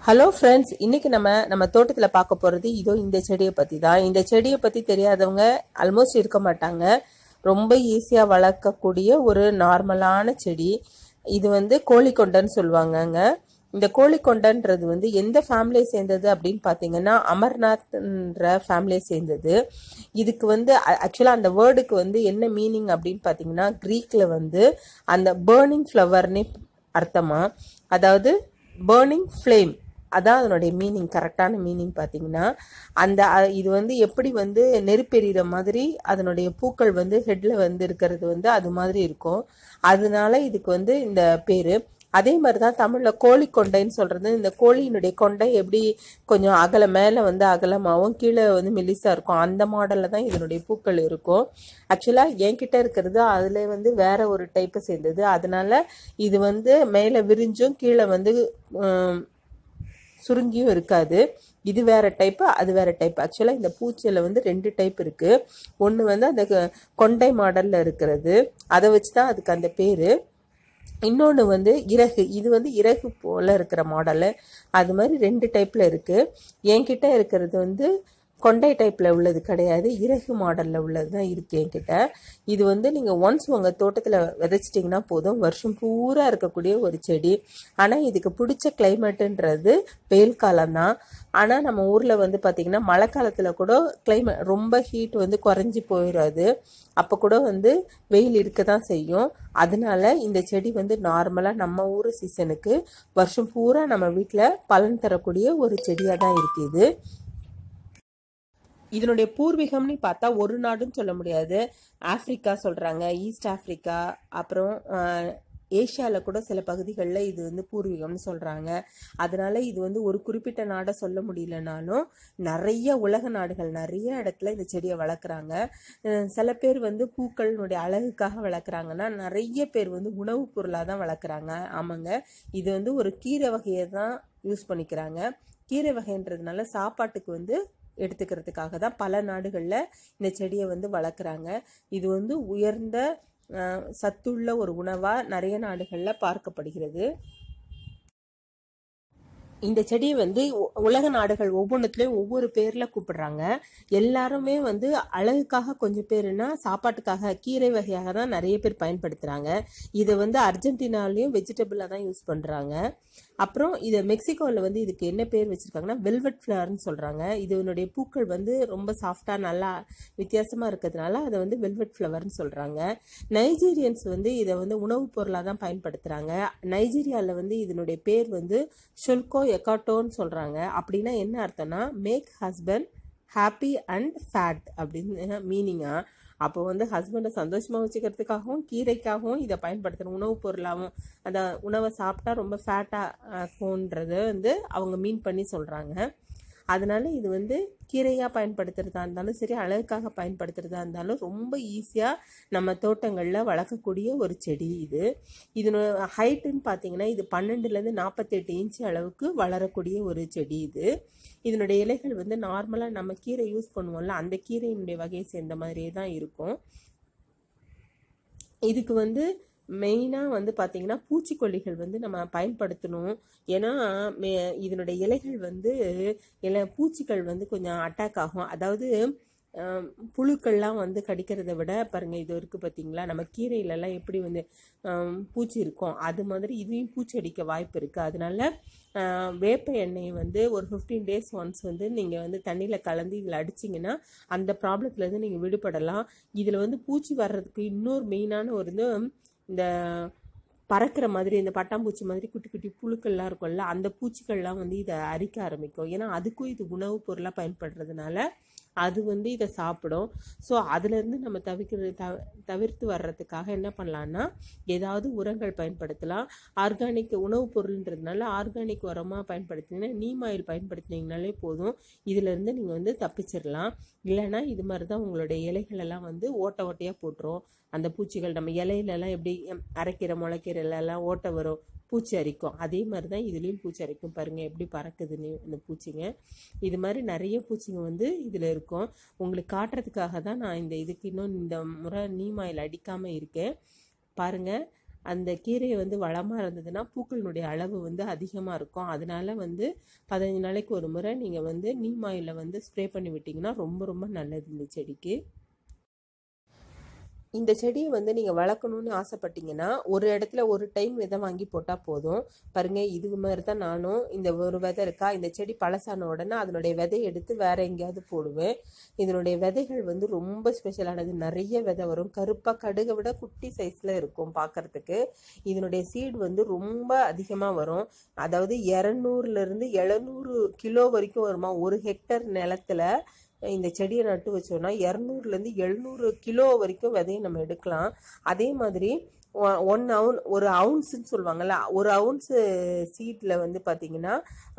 hello friends இன்னைக்கு நம்ம நம்ம தோட்டத்தில் பார்க்க போகிறது இதோ இந்த செடியை பற்றி தான் இந்த செடியை பற்றி தெரியாதவங்க ஆல்மோஸ்ட் இருக்க மாட்டாங்க ரொம்ப ஈஸியாக வளர்க்கக்கூடிய ஒரு நார்மலான செடி இது வந்து கோழிக்கொண்டைன்னு சொல்லுவாங்கங்க இந்த கோழிக்கொண்டைன்றது வந்து எந்த ஃபேமிலியை சேர்ந்தது அப்படின்னு பார்த்தீங்கன்னா அமர்நாத்ன்ற ஃபேமிலியை சேர்ந்தது இதுக்கு வந்து ஆக்சுவலாக அந்த வேர்டுக்கு வந்து என்ன மீனிங் அப்படின்னு பார்த்தீங்கன்னா க்ரீக்கில் வந்து அந்த பேர்னிங் ஃப்ளவர்னே அர்த்தமா அதாவது பேர்னிங் ஃப்ளேம் அதான் அதனுடைய மீனிங் கரெக்டான மீனிங் பார்த்தீங்கன்னா அந்த அ- இது வந்து எப்படி வந்து நெருப்பெறிகிற மாதிரி அதனுடைய பூக்கள் வந்து ஹெட்டில் வந்து இருக்கிறது வந்து அது மாதிரி இருக்கும் அதனால இதுக்கு வந்து இந்த பேர் அதே மாதிரி தான் தமிழில் கோழி கொண்டைன்னு சொல்கிறது இந்த கோழியினுடைய கொண்டை எப்படி கொஞ்சம் அகல மேலே வந்து அகலமாகவும் கீழே வந்து மெலிசாக இருக்கும் அந்த மாடலில் தான் இதனுடைய பூக்கள் இருக்கும் ஆக்சுவலாக என்கிட்ட இருக்கிறது அதில் வந்து வேற ஒரு டைப்பை சேர்ந்தது அதனால இது வந்து மேலே விரிஞ்சும் கீழே வந்து உம், சுருங்கியும் இருக்காது இது வேற டைப்பு அது வேற டைப் ஆக்சுவலாக இந்த பூச்சியில் வந்து ரெண்டு டைப் இருக்கு ஒன்று வந்து அந்த க- கொண்டை மாடலில் இருக்கிறது அதை வச்சு தான் அதுக்கு அந்த பேர் இன்னொன்று வந்து இறகு இது வந்து இறகு போல இருக்கிற மாடலு அது மாதிரி ரெண்டு டைப்பில் இருக்குது என்கிட்ட இருக்கிறது வந்து கொண்டை டைப்பில் உள்ளது கிடையாது இறகு மாடலில் உள்ளது தான் இருக்குது என்கிட்ட இது வந்து நீங்கள் ஒன்ஸ் உங்கள் தோட்டத்தில் விதைச்சிட்டிங்கன்னா போதும் வருஷம் பூரா இருக்கக்கூடிய ஒரு செடி ஆனால் இதுக்கு பிடிச்ச கிளைமேட்டுன்றது வெயில் காலம்தான் ஆனால் நம்ம ஊரில் வந்து பார்த்திங்கன்னா மழை காலத்தில் கூட கிளைமேட் ரொம்ப ஹீட் வந்து குறைஞ்சி போயிடாது அப்போ கூட வந்து வெயில் இருக்க தான் செய்யும் அதனால இந்த செடி வந்து நார்மலாக நம்ம ஊர் சீசனுக்கு வருஷம் பூரா நம்ம வீட்டில் பலன் தரக்கூடிய ஒரு செடியாக தான் இருக்குது இதனுடைய பூர்வீகம்னு பார்த்தா ஒரு நாடுன்னு சொல்ல முடியாது ஆப்பிரிக்கா சொல்றாங்க ஈஸ்ட் ஆப்பிரிக்கா அப்புறம் ஏஷியாவில் கூட சில பகுதிகளில் இது வந்து பூர்வீகம்னு சொல்றாங்க அதனால இது வந்து ஒரு குறிப்பிட்ட நாடை சொல்ல முடியலனாலும் நிறைய உலக நாடுகள் நிறைய இடத்துல இந்த செடியை வளர்க்குறாங்க அஹ் சில பேர் வந்து பூக்களினுடைய அழகுக்காக வளர்க்குறாங்கன்னா நிறைய பேர் வந்து உணவுப் பொருளாக தான் வளர்க்குறாங்க ஆமாங்க இது வந்து ஒரு கீரை வகையை தான் யூஸ் பண்ணிக்கிறாங்க கீரை வகைன்றதுனால சாப்பாட்டுக்கு வந்து எடுத்துக்கிறதுக்காக தான் பல நாடுகளில் இந்த செடியை வந்து வளர்க்குறாங்க இது வந்து உயர்ந்த அஹ், சத்துள்ள ஒரு உணவாக நிறைய நாடுகளில் பார்க்கப்படுகிறது இந்த செடியை வந்து உ- உலக நாடுகள் ஒவ்வொன்றுத்துலேயும் ஒவ்வொரு பேரில் கூப்பிடுறாங்க எல்லாருமே வந்து அழகுக்காக கொஞ்சம் பேருனா சாப்பாட்டுக்காக கீரை வகையாக தான் நிறைய பேர் பயன்படுத்துகிறாங்க இதை வந்து அர்ஜென்டினாலையும் வெஜிடபிளாக தான் யூஸ் பண்ணுறாங்க அப்புறம் இதை மெக்சிகோவில் வந்து இதுக்கு என்ன பேர் வச்சுருக்காங்கன்னா வெல்வெட் ஃப்ளவர்னு சொல்கிறாங்க இதனுடைய பூக்கள் வந்து ரொம்ப சாஃப்டாக நல்லா வித்தியாசமாக இருக்கிறதுனால அதை வந்து வெல்வெட் ஃப்ளவர்னு சொல்கிறாங்க நைஜீரியன்ஸ் வந்து இதை வந்து உணவுப் பொருளாக தான் பயன்படுத்துகிறாங்க நைஜீரியாவில் வந்து இதனுடைய பேர் வந்து ஷொல்கோ எக்காட்டோன்னு சொல்கிறாங்க அப்படின்னா என்ன அர்த்தம்னா make husband happy and fat அப்படின்னு மீனிங்கா அப்போ வந்து ஹஸ்பண்டை சந்தோஷமாக வச்சுக்கிறதுக்காகவும் கீரைக்காகவும் இதை பயன்படுத்துகிற உணவுப் பொருளாகவும் அந்த உணவை சாப்பிட்டா ரொம்ப ஃபேட்டாக ஆகும்ன்றத வந்து அவங்க மீன் பண்ணி சொல்கிறாங்க அதனால இது வந்து கீரையாக பயன்படுத்துறதா இருந்தாலும் சரி அழகுக்காக பயன்படுத்துறதா இருந்தாலும் ரொம்ப ஈஸியாக நம்ம தோட்டங்களில் வளர்க்கக்கூடிய ஒரு செடி இது இது ஹைட்டுன்னு பார்த்தீங்கன்னா இது பன்னெண்டுலேருந்து நாற்பத்தெட்டு இன்ச் அளவுக்கு வளரக்கூடிய ஒரு செடி இது இதனுடைய இலைகள் வந்து நார்மலாக நம்ம கீரை யூஸ் பண்ணுவோம்ல அந்த கீரையினுடைய வகையை சேர்ந்த மாதிரியே தான் இருக்கும் இதுக்கு வந்து மெயினாக வந்து பார்த்தீங்கன்னா பூச்சிக்கொல்லிகள் வந்து நம்ம பயன்படுத்தணும் ஏன்னா மே இதனுடைய இலைகள் வந்து இலை பூச்சிகள் வந்து கொஞ்சம் அட்டாக் ஆகும் அதாவது ஆம், புழுக்கள்லாம் வந்து கடிக்கிறதை விட பாருங்க இது இருக்கு பார்த்தீங்களா நம்ம கீரையிலலாம் எப்படி வந்து ஆம், பூச்சி இருக்கும் அது மாதிரி இதையும் பூச்சி அடிக்க வாய்ப்பு இருக்குது அதனால ஆ, வேப்ப எண்ணெயை வந்து ஒரு ஃபிஃப்டீன் டேஸ் ஒன்ஸ் வந்து நீங்கள் வந்து தண்ணியில் கலந்து இதில் அடிச்சிங்கன்னா அந்த ப்ராப்ளத்துலேருந்து நீங்கள் விடுபடலாம் இதில் வந்து பூச்சி வர்றதுக்கு இன்னொரு மெயினான ஒரு இது இந்த பறக்கிற மாதிரி இந்த பட்டாம்பூச்சி மாதிரி குட்டி குட்டி புழுக்கள்லாம் இருக்கும்ல அந்த பூச்சிகள்லாம் வந்து இதை அரிக்க ஆரம்பிக்கும் ஏன்னா அதுக்கும் இது உணவுப் பொருளாக பயன்படுறதுனால அது வந்து இதை சாப்பிடும் ஸோ அதுலேருந்து நம்ம தவிர்க்கிறது தவ தவிர்த்து வர்றதுக்காக என்ன பண்ணலான்னா ஏதாவது உரங்கள் பயன்படுத்தலாம் ஆர்கானிக் உணவுப் பொருள்ன்றதுனால ஆர்கானிக் உரமாக பயன்படுத்தினீங்கன்னா நீம் ஆயில் பயன்படுத்தினீங்கனாலே போதும் இதிலேருந்து நீங்கள் வந்து தப்பிச்சிடலாம் இல்லைன்னா இது மாதிரி தான் உங்களுடைய இலைகள் எல்லாம் வந்து ஓட்டை ஓட்டையாக போட்டுரும் அந்த பூச்சிகள் நம்ம இலையிலலாம் எப்படி ம், அரைக்கீரை முளைக்கீரையிலலாம் ஓட்டை வரும் பூச்சி அரிக்கும் அதே மாதிரி தான் இதுலேயும் பூச்சி அரிக்கும் பாருங்கள் எப்படி பறக்குதுன்னு இந்த பூச்சிங்க இது மாதிரி நிறைய பூச்சிங்க வந்து இதில் இருக்கும் உங்களுக்கு காட்டுறதுக்காக தான் நான் இந்த இதுக்கு இன்னும் இந்த முறை நீம் ஆயில் அடிக்காமல் இருக்கேன் பாருங்கள் அந்த கீரை வந்து வளமாக இருந்ததுன்னா பூக்களினுடைய அளவு வந்து அதிகமாக இருக்கும் அதனால வந்து பதினஞ்சு நாளைக்கு ஒரு முறை நீங்கள் வந்து நீம் ஆயிலை வந்து ஸ்ப்ரே பண்ணி விட்டிங்கன்னா ரொம்ப ரொம்ப நல்லது இந்த செடிக்கு இந்த செடியை வந்து நீங்கள் வளர்க்கணும்னு ஆசைப்பட்டீங்கன்னா ஒரு இடத்துல ஒரு டைம் விதை வாங்கி போட்டால் போதும் பாருங்க இது மாதிரி தான் நானும் இந்த ஒரு விதை இருக்கா இந்த செடி பழசான உடனே அதனுடைய விதையை எடுத்து வேற எங்கேயாவது போடுவேன் இதனுடைய விதைகள் வந்து ரொம்ப ஸ்பெஷலானது நிறைய விதை வரும் கருப்பாக கடுகை விட குட்டி சைஸில் இருக்கும் பார்க்கறதுக்கு இதனுடைய சீடு வந்து ரொம்ப அதிகமாக வரும் அதாவது இரநூறுலேருந்து எழுநூறு கிலோ வரைக்கும் வருமா ஒரு ஹெக்டர் நிலத்துல இந்த செடியை நட்டு வச்சோம்னா இரநூறுலேருந்து எழுநூறு கிலோ வரைக்கும் விதையை நம்ம எடுக்கலாம் அதே மாதிரி ஒன் அவுன் ஒரு அவுன்ஸுன்னு சொல்லுவாங்கல்ல ஒரு அவுன்ஸு சீட்டில் வந்து பார்த்தீங்கன்னா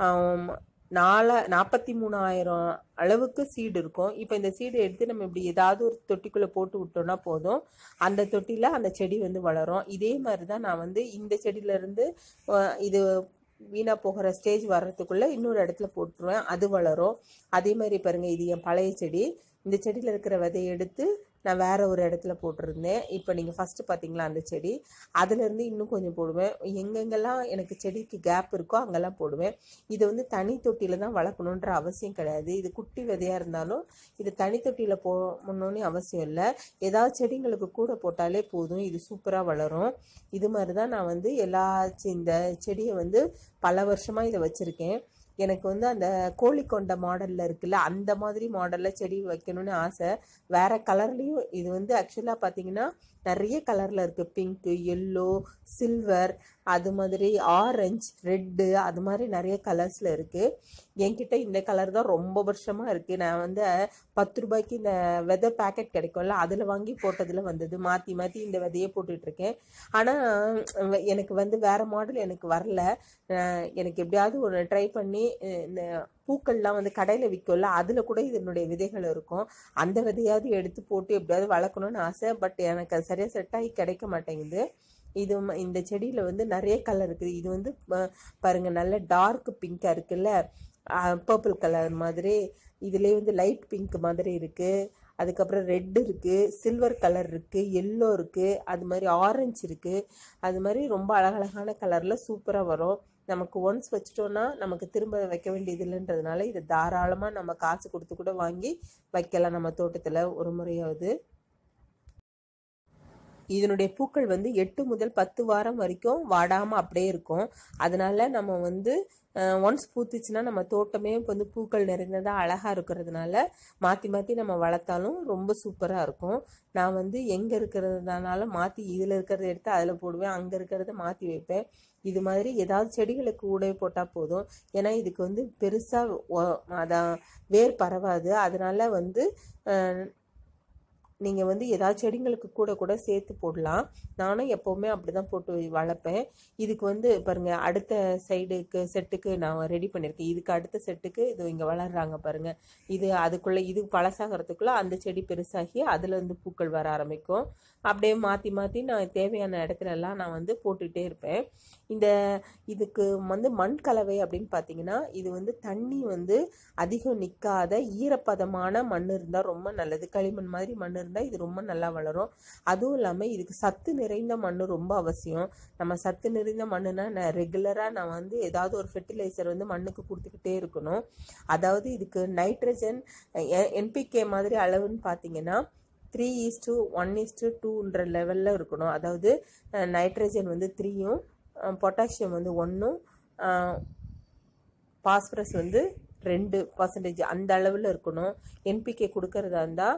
நாலா நாற்பத்தி மூணாயிரம் அளவுக்கு சீடு இருக்கும் இப்போ இந்த சீடு எடுத்து நம்ம இப்படி ஏதாவது ஒரு தொட்டிக்குள்ளே போட்டு விட்டோம்னா போதும் அந்த தொட்டியில் அந்த செடி வந்து வளரும் இதே மாதிரி தான் நான் வந்து இந்த செடியிலேருந்து இது வீணாக போகிற ஸ்டேஜ் வர்றதுக்குள்ளே இன்னொரு இடத்துல போட்டுருவேன் அது வளரும் அதே மாதிரி பாருங்கள் இது என் பழைய செடி இந்த செடியில் இருக்கிற விதையை எடுத்து நான் வேற ஒரு இடத்துல போட்டிருந்தேன் இப்போ நீங்கள் ஃபஸ்ட்டு பார்த்தீங்களா அந்த செடி அதுலேருந்து இன்னும் கொஞ்சம் போடுவேன் எங்கெங்கெல்லாம் எனக்கு செடிக்கு கேப் இருக்கோ அங்கெல்லாம் போடுவேன் இதை வந்து தனி தொட்டியில் தான் வளர்க்கணுன்ற அவசியம் கிடையாது இது குட்டி விதையாக இருந்தாலும் இது தனி தொட்டியில் போடணும்னு அவசியம் இல்லை ஏதாவது செடிங்களுக்கு கூட போட்டாலே போதும் இது சூப்பராக வளரும் இது மாதிரி தான் நான் வந்து எல்லா இந்த செடியை வந்து பல வருஷமாக இதை வச்சுருக்கேன் எனக்கு வந்து அந்த கோழிக்கொண்ட மாடலில் இருக்குல்ல அந்த மாதிரி மாடலில் செடி வைக்கணும்னு ஆசை வேறு கலர்லேயும் இது வந்து ஆக்சுவலாக பார்த்தீங்கன்னா நிறைய கலரில் இருக்குது பிங்க்கு எல்லோ சில்வர் அது மாதிரி ஆரஞ்சு ரெட்டு அது மாதிரி நிறைய கலர்ஸில் இருக்குது என்கிட்ட இந்த கலர் தான் ரொம்ப வருஷமாக இருக்குது நான் வந்து பத்து ரூபாய்க்கு இந்த விதை பேக்கெட் கிடைக்கும்ல அதில் வாங்கி போட்டதில் வந்தது மாற்றி மாற்றி இந்த விதையே போட்டுட்ருக்கேன் ஆனால் எனக்கு வந்து வேறு மாடல் எனக்கு வரல எனக்கு எப்படியாவது ஒரு ட்ரை பண்ணி இந்த பூக்கள்லாம் வந்து கடையில் விற்கும்ல அதில் கூட இதனுடைய விதைகள் இருக்கும் அந்த விதையாவது எடுத்து போட்டு எப்படியாவது வளர்க்கணும்னு ஆசை பட் எனக்கு அது சரியாக செட் ஆகி கிடைக்க மாட்டேங்குது இது இந்த செடியில் வந்து நிறைய கலர் இருக்குது இது வந்து பாருங்கள் நல்ல டார்க் பிங்காக இருக்குல்ல பர்பிள் கலர் மாதிரி இதுலேயே வந்து லைட் பிங்க் மாதிரி இருக்குது அதுக்கப்புறம் ரெட் இருக்குது சில்வர் கலர் இருக்குது எல்லோ இருக்குது அது மாதிரி ஆரஞ்சு இருக்குது அது மாதிரி ரொம்ப அழகழகான கலரில் சூப்பராக வரும் நமக்கு ஒன்ஸ் வச்சிட்டோன்னா நமக்கு திரும்ப வைக்க வேண்டியது இல்லைன்றதுனால இதை தாராளமாக நம்ம காசு கொடுத்து கூட வாங்கி வைக்கலாம் நம்ம தோட்டத்தில் ஒரு முறையாவது இதனுடைய பூக்கள் வந்து எட்டு முதல் பத்து வாரம் வரைக்கும் வாடாமல் அப்படியே இருக்கும் அதனால நம்ம வந்து ஒன்ஸ் பூத்துச்சுன்னா நம்ம தோட்டமே வந்து பூக்கள் நிறைந்ததாக அழகாக இருக்கிறதுனால மாற்றி மாற்றி நம்ம வளர்த்தாலும் ரொம்ப சூப்பராக இருக்கும் நான் வந்து எங்கே இருக்கிறதுனால மாற்றி இதில் இருக்கிறத எடுத்து அதில் போடுவேன் அங்கே இருக்கிறத மாற்றி வைப்பேன் இது மாதிரி ஏதாவது செடிகளுக்கு ஊடவே போட்டால் போதும் ஏன்னா இதுக்கு வந்து பெருசாக அதான் வேர் பரவாது அதனால வந்து நீங்கள் வந்து ஏதாவது செடிங்களுக்கு கூட கூட சேர்த்து போடலாம் நானும் எப்போவுமே அப்படி தான் போட்டு வளர்ப்பேன் இதுக்கு வந்து பாருங்கள் அடுத்த சைடுக்கு செட்டுக்கு நான் ரெடி பண்ணியிருக்கேன் இதுக்கு அடுத்த செட்டுக்கு இது இங்கே வளர்கிறாங்க பாருங்கள் இது அதுக்குள்ளே இது பழசாகிறதுக்குள்ளே அந்த செடி பெருசாகி அதில் இருந்து பூக்கள் வர ஆரம்பிக்கும் அப்படியே மாற்றி மாற்றி நான் தேவையான இடத்துல எல்லாம் நான் வந்து போட்டுகிட்டே இருப்பேன் இந்த இதுக்கு வந்து மண் கலவை அப்படின்னு பார்த்தீங்கன்னா இது வந்து தண்ணி வந்து அதிகம் நிற்காத ஈரப்பதமான மண் இருந்தால் ரொம்ப நல்லது களிமண் மாதிரி மண் இருந்தால் இது ரொம்ப நல்லா வளரும் அதுவும் இல்லாமல் இதுக்கு சத்து நிறைந்த மண் ரொம்ப அவசியம் நம்ம சத்து நிறைந்த மண்ணுனா நான் ரெகுலராக நான் வந்து ஏதாவது ஒரு ஃபெர்டிலைசர் வந்து மண்ணுக்கு கொடுத்துக்கிட்டே இருக்கணும் அதாவது இதுக்கு நைட்ரஜன் என்பிகே மாதிரி அளவுன்னு பார்த்தீங்கன்னா three is to one is to டூன்ற லெவலில் இருக்கணும் அதாவது நைட்ரஜன் வந்து த்ரீயும் பொட்டாசியம் வந்து ஒன்றும் பாஸ்பரஸ் வந்து ரெண்டு பர்சன்டேஜ் அந்த அளவில் இருக்கணும் என்பிகே கொடுக்கறதா இருந்தால்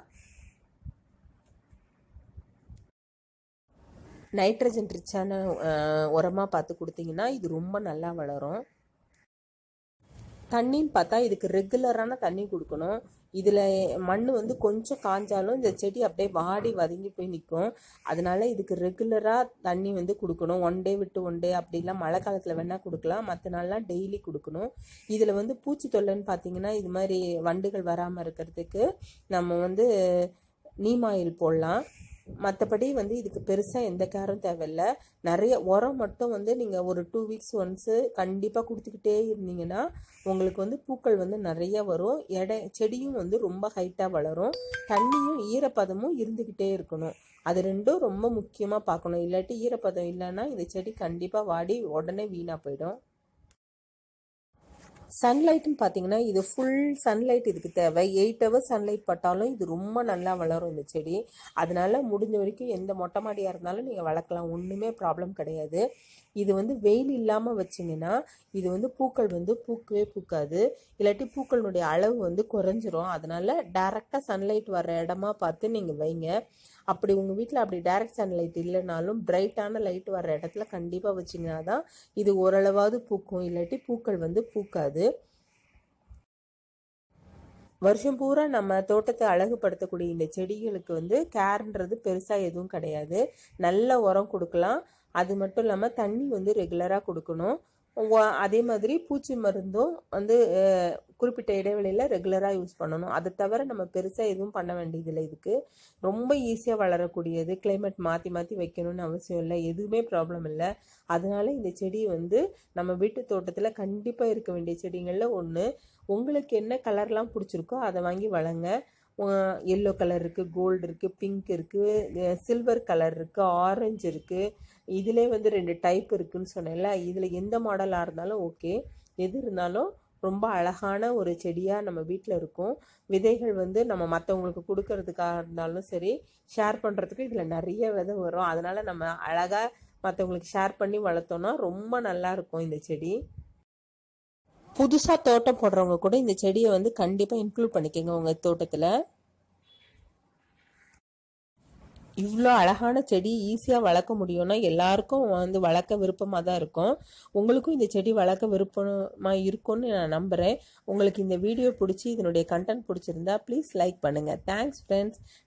நைட்ரஜன் ரிச்சான உரமாக பார்த்து கொடுத்தீங்கன்னா இது ரொம்ப நல்லா வளரும் தண்ணின்னு பார்த்தா இதுக்கு ரெகுலரான தண்ணி கொடுக்கணும் இதில் மண் வந்து கொஞ்சம் காஞ்சாலும் இந்த செடி அப்படியே வாடி வதங்கி போய் நிற்கும் அதனால இதுக்கு ரெகுலராக தண்ணி வந்து கொடுக்கணும் ஒன் டே விட்டு ஒன் டே அப்படிலாம் மழை காலத்தில் வேணால் கொடுக்கலாம் மற்ற நாள்லாம் டெய்லி கொடுக்கணும் இதில் வந்து பூச்சி தொல்லைன்னு பார்த்தீங்கன்னா இது மாதிரி வண்டுகள் வராமல் இருக்கிறதுக்கு நம்ம வந்து நீம் ஆயில் போடலாம் மற்றபடி வந்து இதுக்கு பெருசாக எந்த கேரும் தேவையில்லை நிறைய உரம் மட்டும் வந்து நீங்கள் ஒரு டூ வீக்ஸ் ஒன்ஸு கண்டிப்பாக கொடுத்துக்கிட்டே இருந்தீங்கன்னா உங்களுக்கு வந்து பூக்கள் வந்து நிறைய வரும் எடை செடியும் வந்து ரொம்ப ஹைட்டாக வளரும் தண்ணியும் ஈரப்பதமும் இருந்துக்கிட்டே இருக்கணும் அது ரெண்டும் ரொம்ப முக்கியமாக பார்க்கணும் இல்லாட்டி ஈரப்பதம் இல்லைன்னா இந்த செடி கண்டிப்பாக வாடி உடனே வீணாக போயிடும் சன்லைட்னு பார்த்தீங்கன்னா இது ஃபுல் சன்லைட் இதுக்கு தேவை எயிட் ஹவர்ஸ் சன்லைட் பட்டாலும் இது ரொம்ப நல்லா வளரும் இந்த செடி அதனால முடிஞ்ச வரைக்கும் எந்த மொட்டை மாடியாக இருந்தாலும் நீங்கள் வளர்க்கலாம் ஒன்றுமே ப்ராப்ளம் கிடையாது இது வந்து வெயில் இல்லாமல் வச்சிங்கன்னா இது வந்து பூக்கள் வந்து பூக்கவே பூக்காது இல்லாட்டி பூக்களினுடைய அளவு வந்து குறைஞ்சிரும் அதனால டைரெக்டாக சன்லைட் வர்ற இடமா பார்த்து நீங்கள் வைங்க அப்படி உங்கள் வீட்டில் அப்படி டைரக்ட் சன்லைட் இல்லைனாலும் பிரைட்டான லைட் வர்ற இடத்துல கண்டிப்பாக வச்சிங்கன்னா தான் இது ஓரளவாவது பூக்கும் இல்லாட்டி பூக்கள் வந்து பூக்காது வருஷம் பூரா நம்ம தோட்டத்தை அழகுபடுத்தக்கூடிய இந்த செடிகளுக்கு வந்து கேர்ன்றது பெருசாக எதுவும் கிடையாது நல்ல உரம் கொடுக்கலாம் அது மட்டும் இல்லாமல் தண்ணி வந்து ரெகுலராக கொடுக்கணும் அதே மாதிரி பூச்சி மருந்தும் வந்து குறிப்பிட்ட இடைவெளியில் ரெகுலராக யூஸ் பண்ணணும் அதை தவிர நம்ம பெருசாக எதுவும் பண்ண வேண்டியதில்லை இதுக்கு ரொம்ப ஈஸியாக வளரக்கூடியது கிளைமேட் மாற்றி மாற்றி வைக்கணும்னு அவசியம் இல்லை எதுவுமே ப்ராப்ளம் இல்லை அதனால இந்த செடி வந்து நம்ம வீட்டு தோட்டத்தில் கண்டிப்பாக இருக்க வேண்டிய செடிகளில் ஒன்று உங்களுக்கு என்ன கலர்லாம் பிடிச்சிருக்கோ அதை வாங்கி வளங்க எல்லோ கலர் இருக்குது கோல்டு இருக்குது பிங்க் இருக்குது சில்வர் கலர் இருக்குது ஆரஞ்சு இருக்குது இதிலே வந்து ரெண்டு டைப் இருக்குன்னு சொன்னேன்ல இதில் எந்த மாடலாக இருந்தாலும் ஓகே எது இருந்தாலும் ரொம்ப அழகான ஒரு செடியாக நம்ம வீட்டில் இருக்கும் விதைகள் வந்து நம்ம மற்றவங்களுக்கு கொடுக்கறதுக்காக இருந்தாலும் சரி ஷேர் பண்ணுறதுக்கு இதில் நிறைய விதை வரும் அதனால் நம்ம அழகாக மற்றவங்களுக்கு ஷேர் பண்ணி வளர்த்தோன்னா ரொம்ப நல்லா இருக்கும் இந்த செடி புதுசாக தோட்டம் போடுறவங்க கூட இந்த செடியை வந்து கண்டிப்பாக இன்க்ளூட் பண்ணிக்கோங்க உங்கள் தோட்டத்தில் இவ்வளோ அழகான செடி ஈஸியாக வளர்க்க முடியும்னா எல்லாருக்கும் வந்து வளர்க்க விருப்பமாக தான் இருக்கும் உங்களுக்கும் இந்த செடி வளர்க்க விருப்பமாக இருக்கும்னு நான் நம்புகிறேன் உங்களுக்கு இந்த வீடியோ பிடிச்சி இதனுடைய கண்டென்ட் பிடிச்சிருந்தா ப்ளீஸ் லைக் பண்ணுங்கள் தேங்க்ஸ் ஃப்ரெண்ட்ஸ்